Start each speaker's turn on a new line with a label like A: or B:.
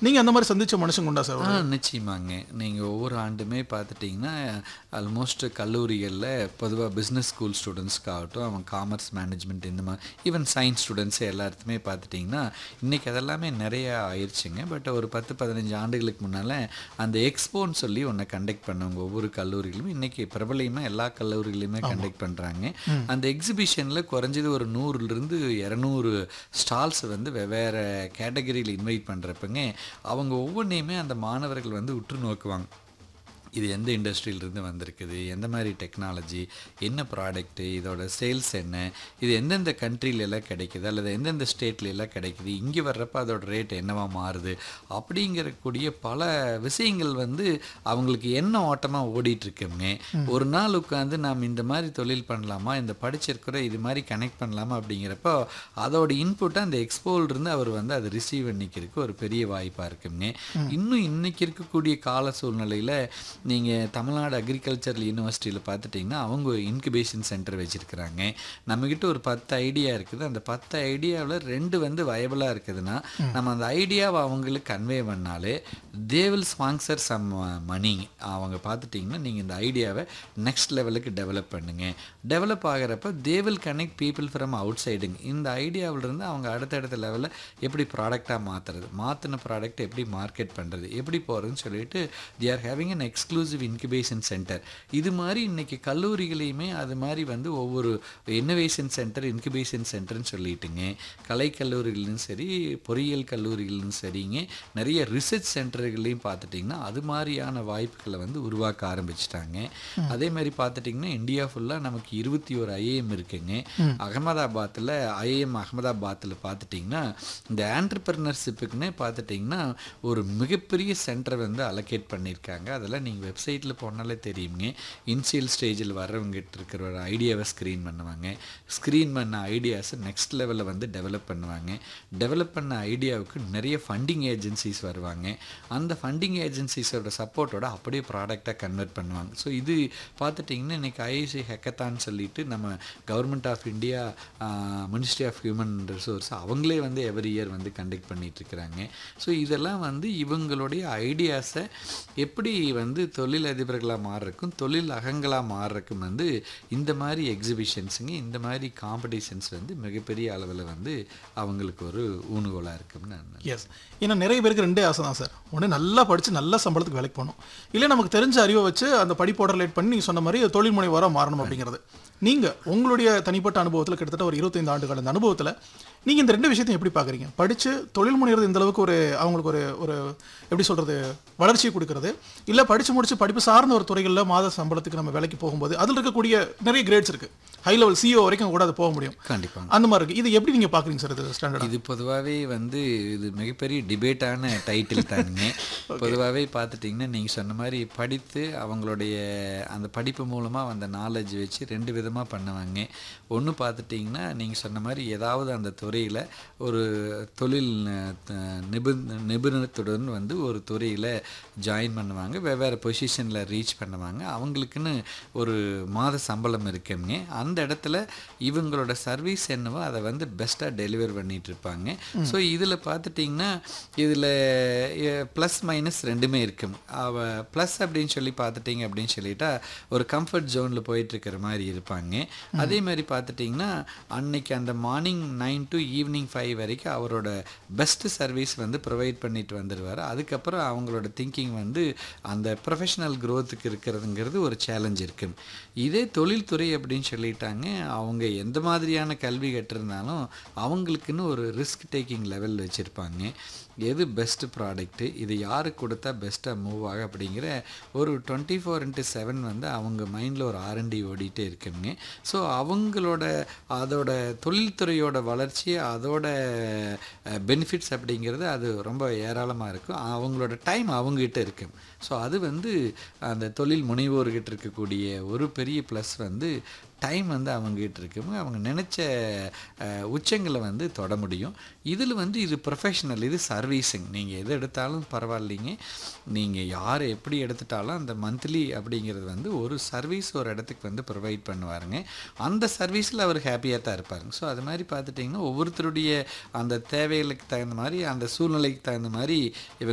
A: நீங்கள் அந்த மாதிரி சந்திச்ச மனுஷங்க உண்டா சார்
B: ஆ நிச்சயமாங்க நீங்கள் ஒவ்வொரு ஆண்டுமே பார்த்துட்டிங்கன்னா ஆல்மோஸ்ட் கல்லூரிகளில் பொதுவாக பிஸ்னஸ் ஸ்கூல் ஸ்டூடெண்ட்ஸ்க்காகட்டும் அவன் காமர்ஸ் மேனேஜ்மெண்ட் இந்த மாதிரி ஈவன் சயின்ஸ் ஸ்டூடெண்ட்ஸ் எல்லாத்துக்குமே பார்த்துட்டிங்கன்னா இன்றைக்கி அதெல்லாமே நிறைய ஆயிடுச்சுங்க பட் ஒரு பத்து பதினஞ்சு ஆண்டுகளுக்கு முன்னால் அந்த எக்ஸ்போன்னு சொல்லி ஒன்று கண்டக்ட் பண்ணவங்க ஒவ்வொரு கல்லூரிகளும் இன்றைக்கி பிரபலமாக எல்லா கல்லூரிகளையுமே கண்டக்ட் பண்ணுறாங்க அந்த எக்ஸிபிஷனில் குறைஞ்சது ஒரு நூறுலேருந்து இரநூறு ஸ்டால்ஸ் வந்து வெவ்வேறு கேட்டகரியில் இன்வைட் பண்ணுறப்பங்க அவங்க ஒவ்வொன்றையுமே அந்த மாணவர்கள் வந்து உற்று நோக்குவாங்க இது எந்த இண்டஸ்ட்ரியிலிருந்து வந்திருக்குது எந்த மாதிரி டெக்னாலஜி என்ன ப்ராடக்ட்டு இதோட சேல்ஸ் என்ன இது எந்தெந்த countryல எல்லாம் கிடைக்குது அல்லது எந்தெந்த ஸ்டேட்ல எல்லாம் கிடைக்குது இங்கே வர்றப்ப அதோட ரேட் என்னவா மாறுது அப்படிங்கிறக்கூடிய பல விஷயங்கள் வந்து அவங்களுக்கு என்ன ஓட்டமாக ஓடிட்டு இருக்குங்க ஒரு நாள் உட்காந்து நாம் இந்த மாதிரி தொழில் பண்ணலாமா இந்த படிச்சிருக்கிற இது மாதிரி கனெக்ட் பண்ணலாமா அப்படிங்கிறப்போ அதோட இன்புட்டை அந்த எக்ஸ்போல இருந்து அவர் வந்து அதை ரிசீவ் பண்ணிக்கிறதுக்கு ஒரு பெரிய வாய்ப்பாக இருக்குங்க இன்னும் இன்னைக்கு இருக்கக்கூடிய கால சூழ்நிலையில் நீங்கள் தமிழ்நாடு அக்ரிகல்ச்சரல் யூனிவர்சிட்டியில் பார்த்துட்டிங்கன்னா அவங்க இன்குபேஷன் சென்டர் வச்சுருக்கிறாங்க நம்மக்கிட்ட ஒரு பத்து ஐடியா இருக்குது அந்த பத்து ஐடியாவில் ரெண்டு வந்து வயபிளாக இருக்குதுன்னா நம்ம அந்த ஐடியாவை அவங்களுக்கு கன்வே பண்ணாலே they will sponsor some money அவங்க பார்த்துட்டிங்கன்னா நீங்கள் இந்த ஐடியாவை நெக்ஸ்ட் லெவலுக்கு டெவலப் பண்ணுங்க டெவலப் ஆகிறப்ப they will connect people from அவுட் சைடுங்க இந்த ஐடியாவிலிருந்து அவங்க அடுத்தடுத்த லெவலில் எப்படி ப்ராடக்டாக மாற்றுறது மாற்றின ப்ராடக்ட் எப்படி மார்க்கெட் பண்ணுறது எப்படி போகிறதுன்னு சொல்லிட்டு they are having an exclusive incubation centre இது மாதிரி இன்னைக்கு கல்லூரிகளையுமே அது மாதிரி வந்து ஒவ்வொரு இன்னோவேஷன் சென்டர் இன்குபேஷன் சென்டர்னு சொல்லிட்டுங்க கலை கல்லூரிகளும் சரி பொறியியல் கல்லூரிகளும் சரிங்க நிறைய ரிசர்ச் சென்டர்களையும் பார்த்துட்டிங்கன்னா அது மாதிரியான வாய்ப்புகளை வந்து உருவாக்க ஆரம்பிச்சிட்டாங்க அதே மாதிரி பார்த்துட்டிங்கன்னா இந்தியா ஃபுல்லாக நமக்கு இருபத்தி ஒரு ஐஏஎம் இருக்குங்க அகமதாபாத்தில் ஐஏஎம் அகமதாபாத்தில் பார்த்துட்டிங்கன்னா இந்த ஆண்டர்பிரினர்ஷிப்புக்குன்னே பார்த்துட்டிங்கன்னா ஒரு மிகப்பெரிய சென்டரை வந்து அலோகேட் பண்ணியிருக்காங்க அதெல்லாம் நீங்கள் வெப்சைட்டில் போனாலே தெரியுங்க இனிஷியல் ஸ்டேஜில் வர்றவங்ககிட்ட இருக்கிற ஒரு ஐடியாவை ஸ்க்ரீன் பண்ணுவாங்க ஸ்க்ரீன் பண்ண ஐடியாஸை நெக்ஸ்ட் லெவலில் வந்து டெவலப் பண்ணுவாங்க டெவலப் பண்ண ஐடியாவுக்கு நிறைய ஃபண்டிங் ஏஜென்சிஸ் வருவாங்க அந்த ஃபண்டிங் ஏஜென்சிஸோட சப்போர்ட்டோட அப்படியே ப்ராடக்டாக கன்வெர்ட் பண்ணுவாங்க ஸோ இது பார்த்துட்டிங்கன்னா இன்றைக்கி ஐஐசி ஹெக்கத்தான் சொல்லிட்டு நம்ம government of India ministry of human resource அவங்களே வந்து எவ்ரி இயர் வந்து கண்டக்ட் பண்ணிட்டு இருக்கிறாங்க ஸோ இதெல்லாம் வந்து இவங்களுடைய ஐடியாஸை எப்படி வந்து தொழில் அதிபர்களாக மாறுறக்கும் தொழில் அகங்களாக மாறுறக்கும் வந்து இந்த மாதிரி எக்ஸிபிஷன்ஸுங்க இந்த மாதிரி காம்படிஷன்ஸ் வந்து மிகப்பெரிய அளவில் வந்து அவங்களுக்கு ஒரு ஊணுகோலாக இருக்கும்னு நான் நினைக்கிறேன்.
A: எஸ் ஏன்னா நிறைய பேருக்கு ரெண்டே ஆசை தான் சார் ஒன்று நல்லா படித்து நல்ல சம்பளத்துக்கு வேலைக்கு போகணும் இல்லை நமக்கு தெரிஞ்ச அறிவை வச்சு அந்த படிப்போட ரிலேட் பண்ணி நீங்கள் சொன்ன மாதிரி தொழில் முனைவராக மாறணும் அப்படிங்கிறது நீங்கள் உங்களுடைய தனிப்பட்ட அனுபவத்தில் கிட்டத்தட்ட ஒரு இருபத்தைந்து ஆண்டுகள் அந்த அனுபவத்தில் நீங்கள் இந்த ரெண்டு விஷயத்தையும் எப்படி பார்க்குறீங்க படித்து தொழில் முனைகிறது இந்த அளவுக்கு ஒரு அவங்களுக்கு ஒரு ஒரு எப்படி சொல்கிறது வளர்ச்சியை கொடுக்கறது இல்லை படித்து முடிச்சு படிப்பு சார்ந்த ஒரு துறைகளில் மாத சம்பளத்துக்கு நம்ம வேலைக்கு போகும்போது அதில் இருக்கக்கூடிய நிறைய கிரேட்ஸ் இருக்குது ஹை லெவல் சிஓ வரைக்கும் கூட அது போக முடியும்
B: கண்டிப்பாக
A: அந்த மாதிரி இருக்குது இது எப்படி நீங்கள் பார்க்குறீங்க சார் இது ஸ்டாண்டர்ட்
B: இது பொதுவாகவே வந்து இது மிகப்பெரிய டிபேட்டான டைட்டில் தானுங்க பொதுவாகவே பார்த்துட்டிங்கன்னா நீங்கள் சொன்ன மாதிரி படித்து அவங்களுடைய அந்த படிப்பு மூலமாக வந்த நாலேஜ் வச்சு ரெண்டு விதமாக பண்ணுவாங்க ஒன்று பார்த்துட்டிங்கன்னா நீங்கள் சொன்ன மாதிரி ஏதாவது அந்த துறையில் ஒரு தொழில் அஹ், நிபுண நிபுணத்துடன் வந்து ஒரு துறையில் ஜாயின் பண்ணுவாங்க வெவ்வேறு பொசிஷனில் ரீச் பண்ணுவாங்க அவங்களுக்குன்னு ஒரு மாத சம்பளம் இருக்குங்க அந்த இடத்துல இவங்களோட சர்வீஸ் என்னவோ அதை வந்து பெஸ்ட்டாக டெலிவர் பண்ணிட்டு இருப்பாங்க ஸோ இதில் பார்த்துட்டிங்கன்னா இதில் ப்ளஸ் மைனஸ் ரெண்டுமே இருக்கும் அவ ப்ளஸ் அப்படின்னு சொல்லி பார்த்துட்டிங்க அப்படின்னு சொல்லிட்டா ஒரு கம்ஃபர்ட் ஜோனில் போயிட்டு இருக்கிற மாதிரி இருப்பாங்க அதே மாதிரி பார்த்துட்டிங்கன்னா அன்னைக்கு அந்த morning nine to evening five வரைக்கும் அவரோட பெஸ்ட் சர்வீஸ் வந்து ப்ரொவைட் பண்ணிட்டு வந்துடுவார் அதுக்கப்புறம் அவங்களோட திங்கிங் வந்து அந்த ப்ரொஃபஷனல் க்ரோத்துக்கு இருக்கிறதுங்கிறது ஒரு சேலஞ்ச் இருக்கு இதே தொழில்துறை அப்படின்னு சொல்லிட்டாங்க அவங்க எந்த மாதிரியான கல்வி கற்றிருந்தாலும் அவங்களுக்குன்னு ஒரு ரிஸ்க் டேக்கிங் லெவல் வச்சுருப்பாங்க எது பெஸ்ட் ப்ராடக்ட்டு இது யாருக்கு கொடுத்தா பெஸ்ட்டாக மூவ் ஆகும் அப்படிங்கிற ஒரு டுவெண்ட்டி ஃபோர் இன்ட்டு செவன் வந்து அவங்க மைண்டில் ஒரு ஆர்என்டி ஓடிட்டே இருக்குங்க ஸோ அவங்களோட அதோட தொழில்துறையோட வளர்ச்சி அதோட பெனிஃபிட்ஸ் அப்படிங்கிறது அது ரொம்ப ஏராளமாக இருக்கும் அவங்களோட டைம் அவங்ககிட்ட இருக்கு ஸோ அது வந்து அந்த தொழில் முனைவோர்கிட்ட இருக்கக்கூடிய ஒரு பெரிய ப்ளஸ் வந்து டைம் வந்து அவங்ககிட்ட இருக்கும் அவங்க நினச்ச அஹ், உச்சங்களை வந்து தொட முடியும் இதில் வந்து இது ப்ரொஃபஷனல் இது சர்வீஸிங் நீங்கள் எது எடுத்தாலும் பரவாயில்லைங்க நீங்கள் யார் எப்படி எடுத்துட்டாலும் அந்த மந்த்லி அப்படிங்கிறது வந்து ஒரு சர்வீஸ் ஒரு இடத்துக்கு வந்து ப்ரொவைட் பண்ணுவாருங்க அந்த சர்வீஸில் அவர் ஹாப்பியாக தான் இருப்பாருங்க ஸோ அது மாதிரி பார்த்துட்டிங்கன்னா ஒவ்வொருத்தருடைய அந்த தேவைகளுக்கு தகுந்த மாதிரி அந்த சூழ்நிலைக்கு தகுந்த மாதிரி இவங்க